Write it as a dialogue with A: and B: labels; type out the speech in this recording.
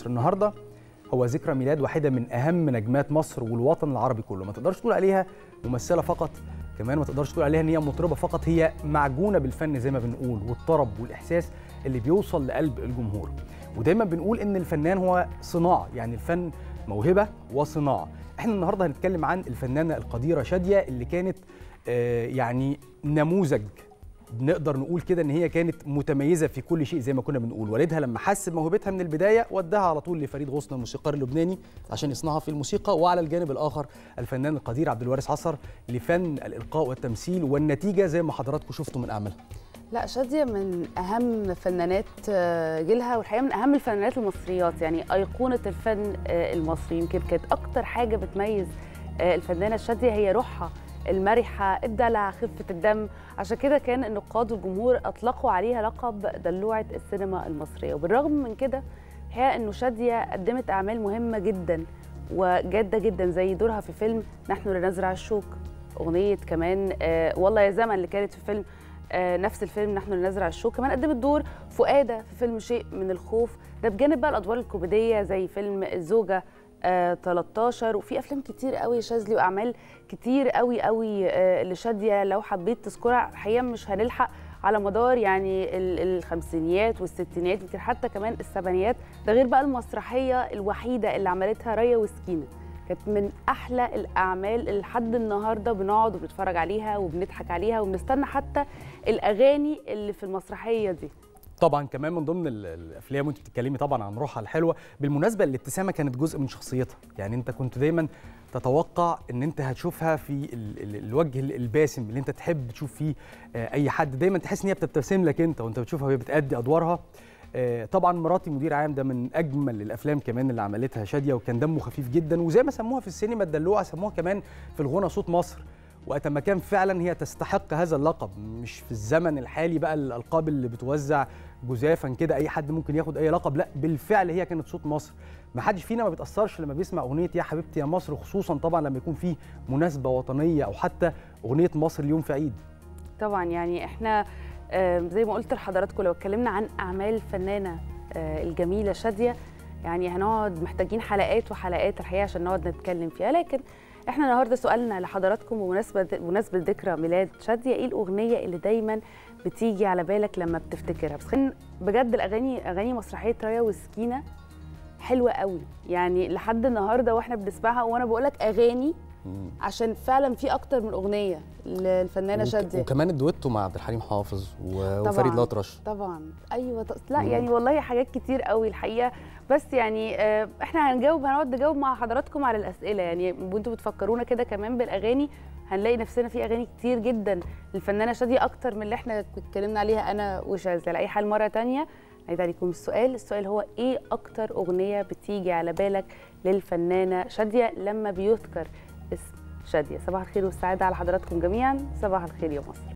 A: مصر النهارده هو ذكرى ميلاد واحده من اهم نجمات مصر والوطن العربي كله ما تقدرش تقول عليها ممثله فقط كمان ما تقدرش تقول عليها ان هي مطربه فقط هي معجونه بالفن زي ما بنقول والطرب والاحساس اللي بيوصل لقلب الجمهور ودايما بنقول ان الفنان هو صناعه يعني الفن موهبه وصناعه احنا النهارده هنتكلم عن الفنانه القديره شاديه اللي كانت آه يعني نموذج نقدر نقول كده ان هي كانت متميزه في كل شيء زي ما كنا بنقول والدها لما حس بموهبتها من البدايه وداها على طول لفريد غصن الموسيقار اللبناني عشان يصنعها في الموسيقى وعلى الجانب الاخر الفنان القدير عبد الوارث عصر لفن الالقاء والتمثيل والنتيجه زي ما حضراتكم شفتوا من اعمالها
B: لا شادية من أهم فنانات جيلها والحقيقة من أهم الفنانات المصريات يعني أيقونة الفن المصري يمكن كانت أكتر حاجة بتميز الفنانة شادية هي روحها المرحة الدلع خفة الدم عشان كده كان النقاد والجمهور أطلقوا عليها لقب دلوعة السينما المصرية وبالرغم من كده هي أنه شادية قدمت أعمال مهمة جدا وجادة جدا زي دورها في فيلم نحن لنزرع الشوك أغنية كمان آه والله يا زمن اللي كانت في فيلم آه نفس الفيلم نحن لنزرع الشوك كمان قدمت دور فؤادة في فيلم شيء من الخوف ده بجانب بقى الأدوار الكوميدية زي فيلم الزوجة آه 13 وفي افلام كتير قوي شاذلي واعمال كتير قوي قوي آه لشاديه لو حبيت تذكرها الحقيقه مش هنلحق على مدار يعني الخمسينيات والستينات يمكن حتى كمان السبعينيات ده غير بقى المسرحيه الوحيده اللي عملتها ريا وسكينه كانت من احلى الاعمال اللي لحد النهارده بنقعد وبنتفرج عليها وبنضحك عليها وبنستنى حتى الاغاني اللي في المسرحيه دي
A: طبعا كمان من ضمن الافلام وانت بتتكلمي طبعا عن روحها الحلوه بالمناسبه الابتسامه كانت جزء من شخصيتها يعني انت كنت دايما تتوقع ان انت هتشوفها في ال ال الوجه الباسم اللي انت تحب تشوف فيه اي حد دايما تحس ان هي بتبتسم لك انت وانت بتشوفها وهي بتأدي ادوارها طبعا مراتي مدير عام ده من اجمل الافلام كمان اللي عملتها شاديه وكان دمه خفيف جدا وزي ما سموها في السينما الدلوعه سموها كمان في الغنى صوت مصر وقت ما كان فعلا هي تستحق هذا اللقب مش في الزمن الحالي بقى الالقاب اللي بتوزع جزافا كده اي حد ممكن ياخد اي لقب لا بالفعل هي كانت صوت مصر ما حدش فينا ما بيتاثرش لما بيسمع اغنيه يا حبيبتي يا مصر خصوصا طبعا لما يكون في مناسبه وطنيه او حتى اغنيه مصر اليوم في عيد
B: طبعا يعني احنا زي ما قلت لحضراتكم لو اتكلمنا عن اعمال الفنانه الجميله شاديه يعني هنقعد محتاجين حلقات وحلقات الحقيقه عشان نقعد نتكلم فيها لكن احنا النهارده سؤالنا لحضراتكم بمناسبه بمناسبه ذكرى ميلاد شاديه ايه الاغنيه اللي دايما بتيجي على بالك لما بتفتكرها بس بجد الاغاني اغاني مسرحيه ريا وسكينه حلوه قوي يعني لحد النهارده واحنا بنسمعها وانا بقول لك اغاني عشان فعلا في اكتر من اغنيه للفنانه شاديه
A: وكمان الدويتو مع عبد الحليم حافظ وفريد الأطرش
B: طبعا ايوه لا مم. يعني والله حاجات كتير قوي الحقيقه بس يعني احنا هنجاوب هنقعد نجاوب مع حضراتكم على الاسئله يعني وانتوا بتفكرونا كده كمان بالاغاني هنلاقي نفسنا في اغاني كتير جدا للفنانه شاديه اكتر من اللي احنا اتكلمنا عليها انا وشاذ على اي حال مره ثانيه عيد عليكم السؤال السؤال هو ايه اكتر اغنيه بتيجي على بالك للفنانه شاديه لما بيذكر اسم شاديه صباح الخير والسعاده على حضراتكم جميعا صباح الخير يا مصر